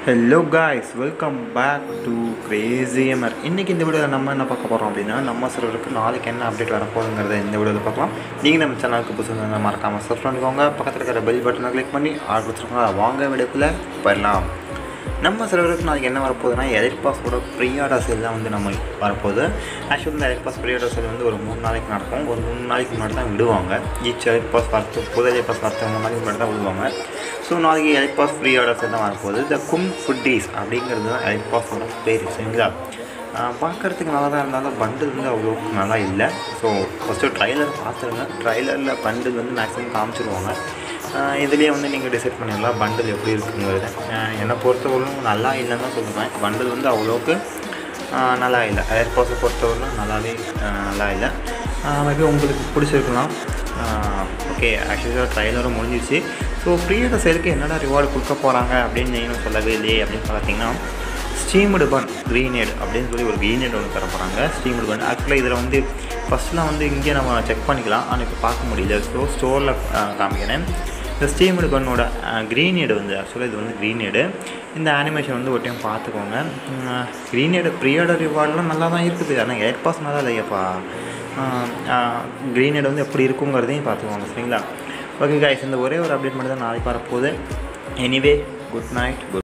hello guys welcome back to கிரேசியமர் இன்றைக்கி இந்த வீடியோவில் நம்ம என்ன பார்க்க போகிறோம் அப்படின்னா நம்ம சர்வருக்கு நாளைக்கு என்ன அப்டேட் வரப்போகுதுங்கிறத இந்த வீடியோவில் பார்க்கலாம் நீங்கள் நம்ம சேனலுக்கு புதுசாக மறக்காமல் சப்ஸ்கிரைப் பண்ணிக்கோங்க பக்கத்தில் இருக்கிற பெல் பட்டனை கிளிக் பண்ணி ஆர்டர் வச்சுருக்கோங்க வாங்க வீடியோக்குள்ளே போயிடலாம் நம்ம சர்வருக்கு நாளைக்கு என்ன வரப்போகுதுன்னா எலைட் பாஸோட ப்ரீ ஆர்டர் சேல் தான் வந்து நம்ம வரப்போகுது ஆக்சுவலி இந்த elite pass pre order sale வந்து ஒரு மூணு நாளைக்கு நடக்கும் ஒரு மூணு நாளைக்கு முன்னாடி தான் விடுவாங்க ஈச் எலைட் பாஸ் வரத்து புது எலைட் பாஸ் வரத்து மூணு நாளைக்கு முன்னாடி தான் விடுவாங்க ஸோ நாளைக்கு elite pass free order sale தான் வரப்போகுது த கும் ஃபுட்டீஸ் அப்படிங்கிறது தான் எலைட் பாஸோட பேர் சரிங்களா பார்க்குறதுக்கு நல்லா தான் இருந்தாலும் பண்டில் வந்து அவ்வளோ நல்லா இல்லை ஸோ ஃபஸ்ட்டு ட்ரைலர் பார்த்துருங்க ட்ரைலரில் பண்டில் வந்து மேக்ஸிமம் காமிச்சிருவாங்க இதுலேயே வந்து நீங்கள் டிசைட் பண்ணிடலாம் பண்டில் எப்படி இருக்குங்கிறது என்னை பொறுத்தவரைக்கும் நல்லா இல்லைன்னு தான் சொல்லுவேன் பண்டில் வந்து அவ்வளோக்கு ஆஹ் நல்லா இல்லை ஏர்பாஸை பொறுத்தவரைக்கும் நல்லாவே ஆஹ் நல்லா இல்லை மேபி உங்களுக்கு பிடிச்சிருக்கலாம் ஓகே ஆக்சுவலாக ட்ரைலரும் முடிஞ்சிருச்சு ஸோ ஃப்ரீயோட சேலுக்கு என்னடா ரிவார்டு கொடுக்க போகிறாங்க அப்படின்னு நீங்களும் சொல்லவே இல்லையே அப்படின்னு பார்த்தீங்கன்னா ஸ்டீம்டு பன் க்ரீனேட் அப்படின்னு சொல்லி ஒரு க்ரீனேட் ஒன்று தர போகிறாங்க ஸ்டீம்டு பன் ஆக்சுவலாக இதில் வந்து ஃபஸ்ட்லாம் வந்து இங்கே நம்ம செக் பண்ணிக்கலாம் ஆனால் இப்போ பார்க்க முடியல ஸோ ஸ்டோரில் காமிக்கிறேன் இந்த ஸ்டீம்டு பன்னோட க்ரீனேடு வந்து ஆக்சுவலாக இது வந்து க்ரீனேடு இந்த அனிமேஷன் வந்து ஒரு டைம் பார்த்துக்கோங்க க்ரீனேடு ப்ரீயோட ரிவார்டெலாம் நல்லா தான் இருக்குது ஆனால் எயிட் பாஸ் நல்லா இல்லையாப்பா க்ரீனேடு வந்து எப்படி இருக்குங்கிறதையும் பார்த்துக்கோங்க சரிங்களா ஓகே காய்ஸ் இந்த ஒரே ஒரு அப்டேட் மட்டும் தான் நாளைக்கு வரப்போகுது எனிவே குட் நைட் குட்